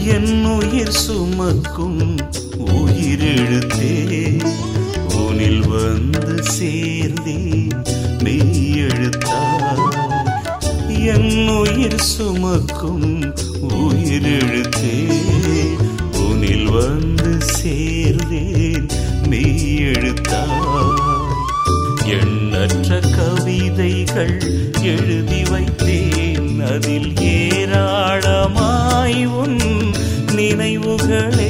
என் உயிர் சுமக்கும் உயிரெழுத்தே உனில் வந்து சேர்ந்தேன் மெய்யெழுத்தாய் என் உயிர் சுமக்கும் உயிரெழுத்தே உனில் வந்து சேர்ந்தேன் மெய்யெழுத்தாய் எண்ணற்ற கவிதைகள் எழுதி வைத்தேன் அதில் ஏராளமாய் உன் நினைவுகளே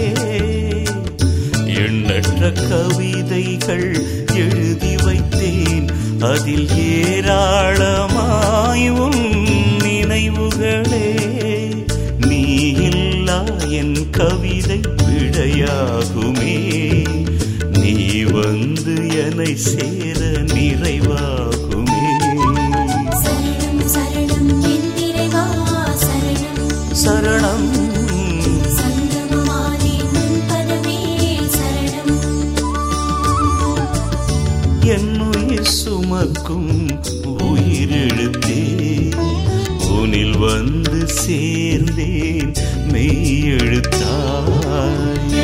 எண்ணற்ற கவிதைகள் எழுதி வைத்தேன் அதில் ஏராளமாய் உன் நினைவுகளே நீ இல்லா என் கவிதை விடையாகுமே நீ வந்து என்னை சேர நிறைவாகுமே சரணம் சரணம் என் இறைவா சரணம் சரணம் சங்கமமானே உன் பதமே சரணம் என் உயிர் சுமக்கும் உயிரெழுத்தே உனில் வந்து சேர்ந்தேன் மெய்யெழுத்தாய்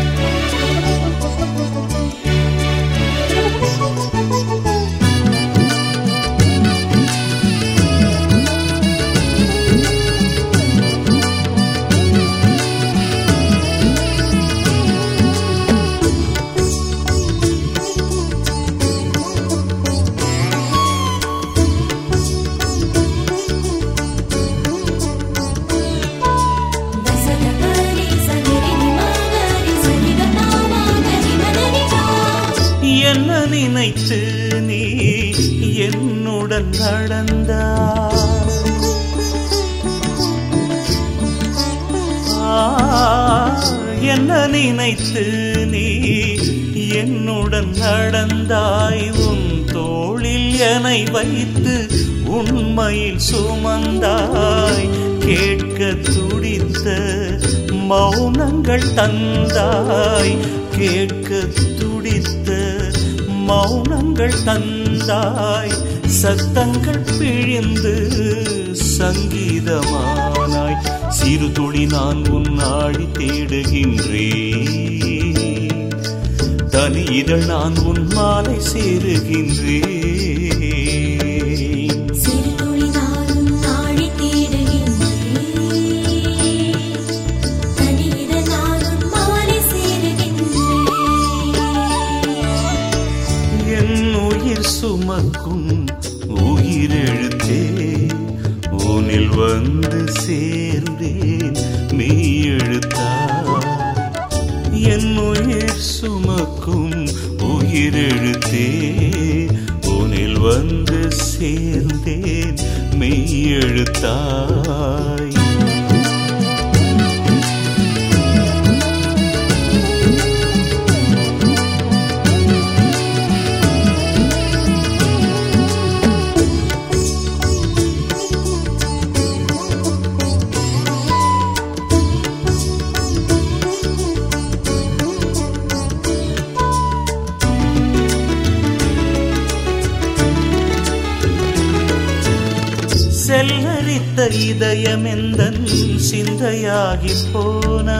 தசதகரி சகரி நிமகரி சரிகதாமகரி மதனிகா என்ன நினைத்து நீ என்னுடன் நடந்தாய் ஆ, என்ன நினைத்து நீ என்னுடன் நடந்தாய் உன் தோளில் என்னை வைத்து உண்மையில் சுமந்தாய் கேட்க துடித்த மௌனங்கள் தந்தாய் கேட்க துடித்த மௌனங்கள் தந்தாய் சத்தங்கள் பிழிந்து சங்கீதமானாய் சிறு துளி நான் உன் ஆடி தேடுகின்றேன் தனி இதழ் நான் உன் மாலை சேருகின்றேன் சிறு துளி நானும் நாடி தேடுகின்றேன் தனியிட நானும் மாறி சேருகின்றேன் என் உயிர் சுமக்கும் உயிரெழுத்தே உனில் வந்து சேர்ந்தேன் மெய்யெழுத்தாய் என் உயிர் சுமக்கும் உயிரெழுத்தே உனில் வந்து சேர்ந்தேன் மெய்யெழுத்தாய் செல்லரித்த இதயமெந்தன் சிந்தையாகி போனா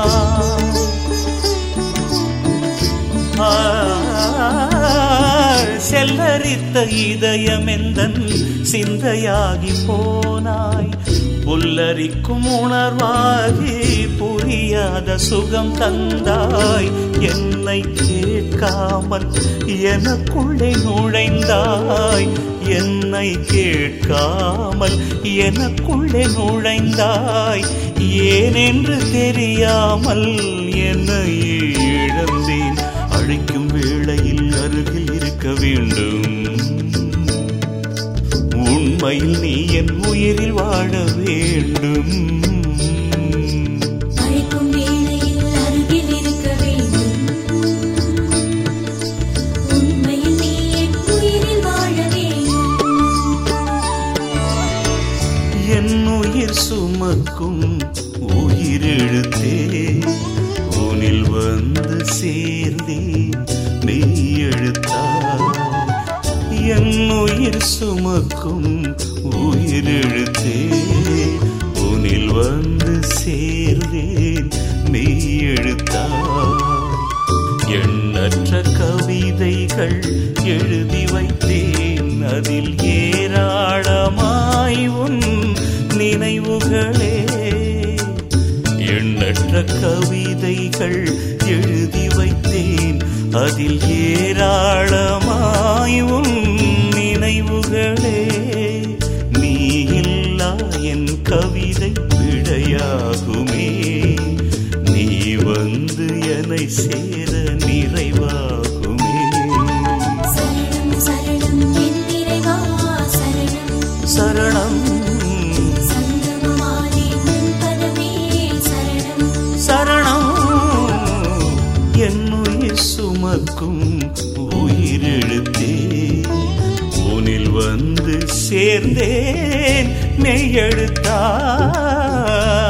செல்லரித்த இதயமெந்தன் சிந்தையாகி போனாய் புல்லரிக்கும் உணர்வாகி புரியாத சுகம் தந்தாய் என்னை கேட்காமல் எனக்குள்ளே நுழைந்தாய் என்னை கேட்காமல் எனக்குள்ளே நுழைந்தாய் ஏனென்று தெரியாமல் என்னை இழந்தேன் அழைக்கும் வேளையில் அருகில் இருக்க வேண்டும் உண்மையில் நீ என் உயிரில் வாழ வேண்டும் அழைக்கும் வேளையில் அருகில் இருக்க வேண்டும் உண்மையில் நீ என் உயிரில் வாழ வேண்டும் என் உயிர் சுமக்கும் உயிரெழுத்தே உனில் வந்து சேர்ந்தேன் மெய்யெழுத்தாய் என் உயிர் சுமக்கும் உயிரெழுத்தே உனில் வந்து சேர்ந்தேன் மெய் எழுத்தாய் எண்ணற்ற கவிதைகள் எழுதி வைத்தேன் அதில் ஏராளமாய் உன் நினைவுகளே எண்ணற்ற கவிதைகள் எழுதி வைத்தேன் அதில் ஏராளமாய் உன் நினைவுகளே நீ இல்லா என் கவிதை விடையாகுமே நீ வந்து என்னை சேர நிறைவாகுமே சரணம் சரணம் என் இறைவா சரணம் சரணம் சங்கமமானே உன் பதமே சரணம் சரணம் என்னுயிர் சுமக்கும் உயிரெழுத்தே உனில் வந்து சேர்ந்தேன் மெய்யெழுத்தா